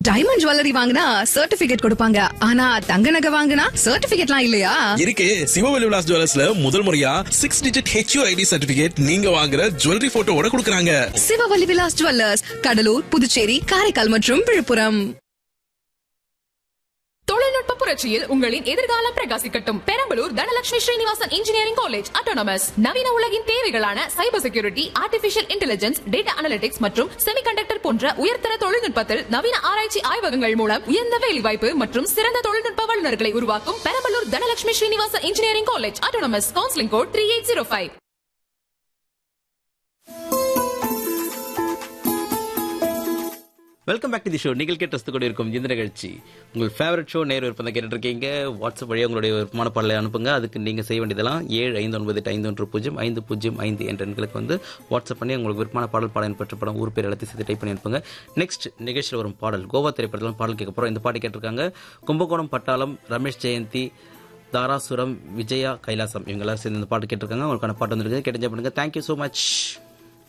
diamond jewellery வாங்கினா certificate கொடுப்பாங்க ஆனா தங்க நகை வாங்கினா சர்டிபிகேட்லாம் இல்லையா இருக்கு சிவவெளி விலாஸ் ஜுவல்லர்ஸ்ல முதல் முறையா six digit HU ID certificate நீங்க வாங்குற ஜுவல்லரி போட்டோவோட கொடுக்குறாங்க சிவவல்லி விலாஸ் ஜுவல்லர்ஸ் கடலூர் புதுச்சேரி காரைக்கால் மற்றும் விழுப்புரம் தொழில்நுட்ப புரட்சியில் உங்களின் எதிர்காலம் பிரகாசிக்கட்டும் Perambalur Dhanalakshmi Srinivasan engineering college autonomous நவீன உலகின் தேவைகளான cyber security artificial intelligence data analytics மற்றும் செமிகண்டக்டர் போன்ற உயர்தர தொழில்நுட்பத்தில் நவீன ஆராய்ச்சி ஆய்வகங்கள் மூலம் உயர்ந்த வேலைவாய்ப்பு மற்றும் சிறந்த தொழில்நுட்ப வல்லுநர்களை உருவாக்கும் Perambalur Dhanalakshmi Srinivasan engineering college autonomous counselling code three eight zero five welcome back to the show நீங்கள் கேட்டு ரசித்துக் கொண்டிருக்கும் இந்த நிகழ்ச்சி உங்கள் ஃபேவரட் ஷோ நேர் விருப்பம் கேட்டுட்டு இருக்கீங்க வாட்ஸ்அப் வழியாக உங்களுடைய விருப்பமான பாடலை அனுப்புங்க அதுக்கு நீங்கள் செய்ய வேண்டியதெல்லாம் ஏழு ஐந்து ஒன்பது எட்டு ஐந்து ஒன்று பூஜ்ஜியம் ஐந்து பூஜ்ஜியம் ஐந்து என்ற எண்களுக்கு வந்து வாட்ஸ்அப் பண்ணி உங்களுக்கு விருப்பமான பாடல் பாடல் பெற்ற படம் ஊர் பேர் எல்லாத்தையும் சேர்த்து டைப் பண்ணி அனுப்புங்க நெக்ஸ்ட் நிகழ்ச்சியில் வரும் பாடல் கோவா திரைப்படத்தில் பாடல் கேட்க போகிறோம் இந்த பாட்டு கேட்டிருக்காங்க கும்பகோணம் பட்டாளம் ரமேஷ் ஜெயந்தி தாராசுரம் விஜயா கைலாசம் இவங்கெல்லாம் சேர்ந்து இந்த பாட்டு கேட்டிருக்காங்க உங்களுக்கான பாட்டு வந்திருக்கு கேட்டு பண்ணுங்க தேங்க்யூ ஸோ மச்